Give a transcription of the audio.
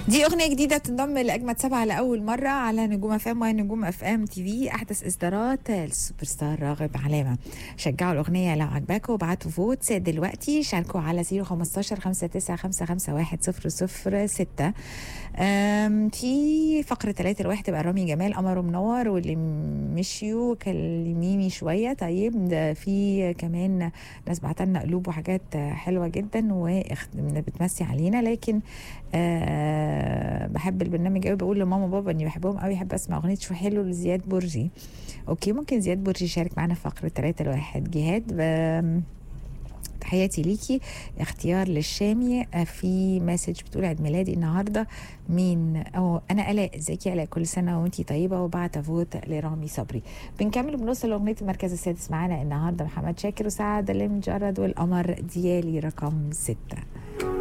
دي أغنية جديدة تنضم لأجمد سبعة لأول مرة على نجوم اف ام ونجوم اف ام تي في أحدث إصدارات السوبر ستار راغب علامة شجعوا الأغنية لو عجباكم وابعتوا فوت دلوقتي شاركوا على 015 59 ستة في فقرة ثلاثة الواحد تبقى رامي جمال قمر منور واللي مشيوا كلميني شوية طيب ده في كمان ناس بعتلنا قلوب وحاجات حلوة جدا وبتمسي علينا لكن أه بحب البرنامج قوي بقول لماما وبابا اني بحبهم قوي بحب اسمع اغنيه شو حلو لزياد برجي اوكي ممكن زياد برجي يشارك معنا في فقره 3 الواحد جهاد ب... تحياتي ليكي اختيار للشامي في مسج بتقول عيد ميلادي النهارده مين او انا الاء ازيك يا الاء كل سنه وانتي طيبه وبعت فوت لرامي صبري بنكمل بنوصل لاغنيه المركز السادس معانا النهارده محمد شاكر وسعد المجرد والقمر ديالي رقم سته